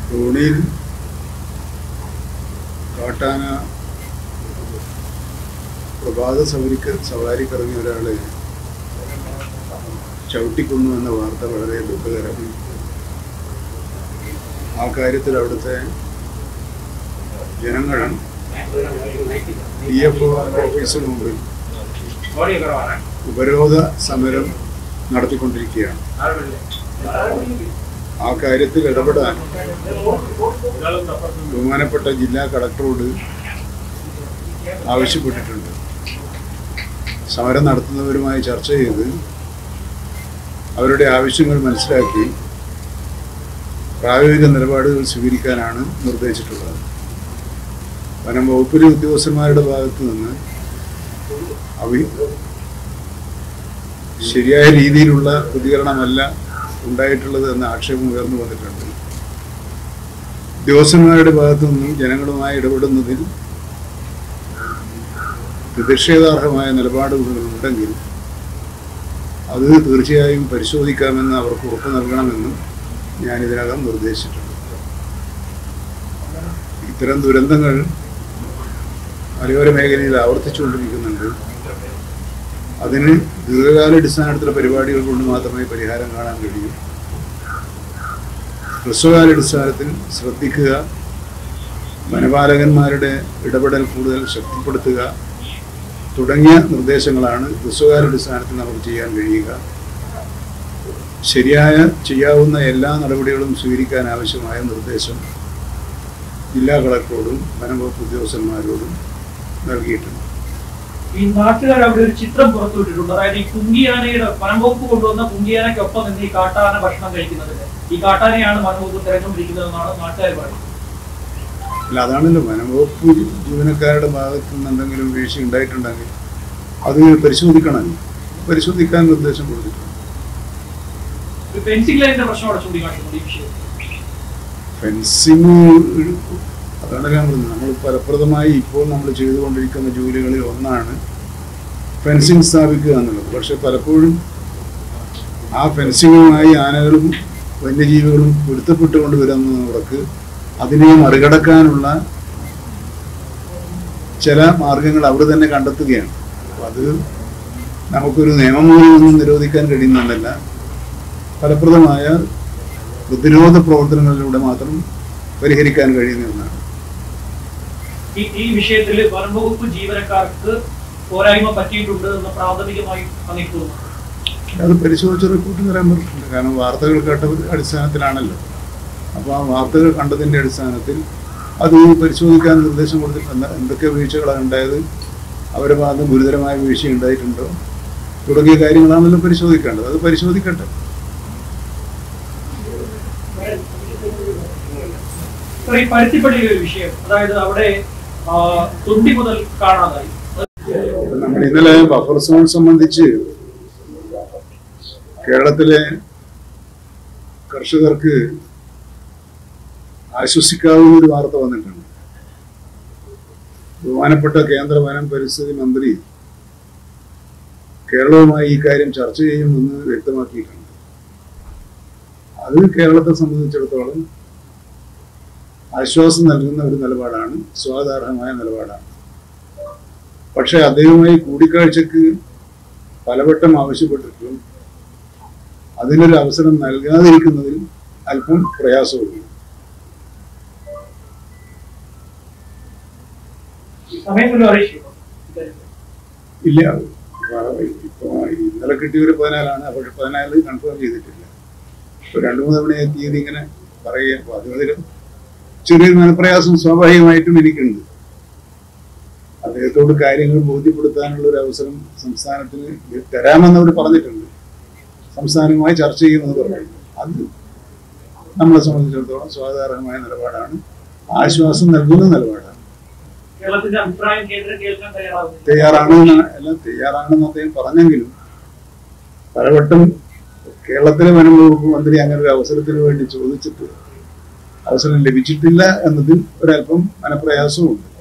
തോണിയിൽ കാട്ടാന പ്രഭാത സവരിക്ക് സവാരിക്കിറങ്ങിയ ഒരാളെ ചവിട്ടിക്കൊന്നു എന്ന വാർത്ത വളരെ ദുഃഖകരം ആ കാര്യത്തിൽ അവിടുത്തെ ജനങ്ങൾ ഡി എഫ് ഒ ഓഫീസിന് മുമ്പിൽ ഉപരോധ സമരം നടത്തിക്കൊണ്ടിരിക്കുകയാണ് ആ കാര്യത്തിൽ ഇടപെടാൻ ബഹുമാനപ്പെട്ട ജില്ലാ കളക്ടറോട് ആവശ്യപ്പെട്ടിട്ടുണ്ട് സമരം നടത്തുന്നവരുമായി ചർച്ച ചെയ്ത് അവരുടെ ആവശ്യങ്ങൾ മനസ്സിലാക്കി പ്രായോഗിക നിലപാടുകൾ സ്വീകരിക്കാനാണ് നിർദ്ദേശിച്ചിട്ടുള്ളത് വനം വകുപ്പിലെ ഉദ്യോഗസ്ഥന്മാരുടെ ഭാഗത്തു നിന്ന് അവ ശരിയായ രീതിയിലുള്ള പ്രതികരണമല്ല ഉണ്ടായിട്ടുള്ളത് എന്ന ആക്ഷേപം ഉയർന്നു വന്നിട്ടുണ്ട് ഉദ്യോഗസ്ഥന്മാരുടെ ഭാഗത്തു നിന്നും ജനങ്ങളുമായി ഇടപെടുന്നതിൽ പ്രതിഷേധാർഹമായ നിലപാടുകൾ ഉണ്ടെങ്കിൽ അത് തീർച്ചയായും പരിശോധിക്കാമെന്ന് അവർക്ക് ഉറപ്പ് നൽകണമെന്നും ഞാൻ ഇതിനകം നിർദ്ദേശിച്ചിട്ടുണ്ട് ഇത്തരം ദുരന്തങ്ങൾ മലയോര മേഖലയിൽ ആവർത്തിച്ചുകൊണ്ടിരിക്കുന്നുണ്ട് അതിന് ദീർഘകാലാടിസ്ഥാനത്തിലുള്ള പരിപാടികൾ കൊണ്ട് മാത്രമേ പരിഹാരം കാണാൻ കഴിയൂ ഹ്രസ്വകാലാടിസ്ഥാനത്തിൽ ശ്രദ്ധിക്കുക വനപാലകന്മാരുടെ ഇടപെടൽ കൂടുതൽ ശക്തിപ്പെടുത്തുക തുടങ്ങിയ നിർദ്ദേശങ്ങളാണ് ഹ്രസ്വകാലാടിസ്ഥാനത്തിൽ നമുക്ക് ചെയ്യാൻ കഴിയുക ശരിയായ ചെയ്യാവുന്ന എല്ലാ നടപടികളും സ്വീകരിക്കാൻ ആവശ്യമായ നിർദ്ദേശം ജില്ലാ കളക്ടറോടും വനംവകുപ്പ് ഉദ്യോഗസ്ഥന്മാരോടും നൽകിയിട്ടുണ്ട് ഈ നാട്ടുകാർ അവിടെ ഒരു ചിത്രം പുറത്തുവിട്ടിട്ടുണ്ട് അതായത് ഈ കുങ്കിയാനയുടെ വനംവകുപ്പ് കൊണ്ടുവന്ന കുങ്കിയാനയ്ക്കൊപ്പം നിന്ന് ഈ കാട്ടാന ഭക്ഷണം കഴിക്കുന്നതിന് ഈ കാട്ടാനയാണ് വനംവകുപ്പ് തിരഞ്ഞുകൊണ്ടിരിക്കുന്നതെന്നാണ് നാട്ടുകാർ പറയുന്നത് അല്ല അതാണല്ലോ വനംവകുപ്പ് ജീവനക്കാരുടെ ഭാഗത്തു നിന്ന് എന്തെങ്കിലും വീഴ്ച ഉണ്ടായിട്ടുണ്ടെങ്കിൽ അത് പരിശോധിക്കണം പരിശോധിക്കാൻ നിർദ്ദേശം കൊടുത്തിട്ടുണ്ട് ഒരു ഫെൻസിംഗ് ലൈനിന്റെ പ്രശ്നം അവിടെ ചൂണ്ടിക്കാണിക്കുന്നുണ്ട് ഈ വിഷയം ഫെൻസിങ് അതാണ് ഞാൻ പറഞ്ഞത് നമ്മൾ ഫലപ്രദമായി ഇപ്പോൾ നമ്മൾ ചെയ്തുകൊണ്ടിരിക്കുന്ന ജോലികളിൽ ഒന്നാണ് ഫെൻസിങ് സ്ഥാപിക്കുക എന്നുള്ളത് പക്ഷെ പലപ്പോഴും ആ ഫെൻസിങ്ങുമായി ആനകളും വന്യജീവികളും പൊരുത്തപ്പെട്ടുകൊണ്ട് വരുന്നവർക്ക് അതിനെ മറികടക്കാനുള്ള ചില മാർഗങ്ങൾ അവിടെ തന്നെ കണ്ടെത്തുകയാണ് അപ്പൊ അത് നമുക്കൊരു നിയമം മൂലമൊന്നും നിരോധിക്കാൻ കഴിയുന്നതല്ല ഫലപ്രദമായ പ്രതിരോധ പ്രവർത്തനങ്ങളിലൂടെ മാത്രം പരിഹരിക്കാൻ കഴിയുന്ന ഒന്നാണ് ഈ ഈ വിഷയത്തിൽ വനംവകുപ്പ് ജീവനക്കാർക്ക് പോരായ്മ പറ്റിയിട്ടുണ്ട് എന്ന് പ്രാഥമികമായി അങ്ങേക്ക് തോന്നുന്നു അത് പരിശോധിച്ച റിപ്പോർട്ട് തരാൻ പറ്റില്ല കാരണം വാർത്തകൾ കേട്ട അടിസ്ഥാനത്തിലാണല്ലോ അപ്പോൾ ആ വാർത്തകൾ കണ്ടതിൻ്റെ അടിസ്ഥാനത്തിൽ അത് പരിശോധിക്കാൻ നിർദ്ദേശം കൊടുത്തിട്ടുണ്ട് എന്തൊക്കെ വീഴ്ചകളാണ് ഉണ്ടായത് അവരുടെ ഭാഗത്ത് ഗുരുതരമായ വീഴ്ച ഉണ്ടായിട്ടുണ്ടോ തുടങ്ങിയ കാര്യങ്ങളാണല്ലോ പരിശോധിക്കേണ്ടത് അത് പരിശോധിക്കട്ടെ ഇപ്പൊ ഈ പരുത്തിപ്പള്ളിയിലെ ഒരു വിഷയം അതായത് അവിടെ ആ, തൊണ്ടി മുതൽ കാണാതായി നമ്മൾ ഇന്നലെ ബഫർ സോൺ സംബന്ധിച്ച് കേരളത്തിലെ കർഷകർക്ക് ആശ്വസിക്കാവുന്ന ഒരു വാർത്ത വന്നിട്ടുണ്ട് ബഹുമാനപ്പെട്ട കേന്ദ്ര വനം പരിസ്ഥിതി മന്ത്രി കേരളവുമായി ഈ കാര്യം ചർച്ച ചെയ്യുമെന്ന് വ്യക്തമാക്കിയിട്ടുണ്ട് അത് കേരളത്തെ സംബന്ധിച്ചിടത്തോളം ആശ്വാസം നൽകുന്ന ഒരു നിലപാടാണ് സ്വാഗതാർഹമായ നിലപാടാണ് പക്ഷെ അദ്ദേഹവുമായി കൂടിക്കാഴ്ചക്ക് പലവട്ടം ആവശ്യപ്പെട്ടിട്ടും അതിനൊരു അവസരം നൽകാതിരിക്കുന്നതിൽ അല്പം പ്രയാസമുണ്ട് സമയം പോലും അറിയിച്ചിരുന്നു ഇല്ല ഇപ്പൊ ഇന്നലെ കിട്ടിയ ഒരു പതിനാലാണ് പക്ഷെ പതിനാല് കൺഫേം ചെയ്തിട്ടില്ല ഇപ്പൊ രണ്ടു മൂന്ന് തവണ തീയതി ഇങ്ങനെ പറയുക അപ്പൊ അതിലും ചെറിയൊരു മനപ്രയാസം സ്വാഭാവികമായിട്ടും എനിക്കുണ്ട് അദ്ദേഹത്തോട് കാര്യങ്ങൾ ബോധ്യപ്പെടുത്താനുള്ള ഒരു അവസരം സംസ്ഥാനത്തിന് തരാമെന്ന് അവർ പറഞ്ഞിട്ടുണ്ട് സംസ്ഥാനവുമായി ചർച്ച ചെയ്യുന്നത് പറഞ്ഞു അത് നമ്മളെ സംബന്ധിച്ചിടത്തോളം സ്വാഗതാർഹമായ നിലപാടാണ് ആശ്വാസം നൽകുന്ന നിലപാടാണ് കേരളത്തിന്റെ അഭിപ്രായം കേന്ദ്രം കേൾക്കാൻ തയ്യാറാവുന്നില്ല തയ്യാറാണെന്ന് എല്ലാം തയ്യാറാണെന്ന് അദ്ദേഹം പറഞ്ഞെങ്കിലും പലവട്ടം കേരളത്തിലെ വനം വകുപ്പ് മന്ത്രി അങ്ങനെ ഒരു അവസരത്തിന് വേണ്ടി ചോദിച്ചിട്ട് അവസരം ലഭിച്ചിട്ടില്ല എന്നതിൽ ഒരല്പം മനപ്രയാസമുണ്ട്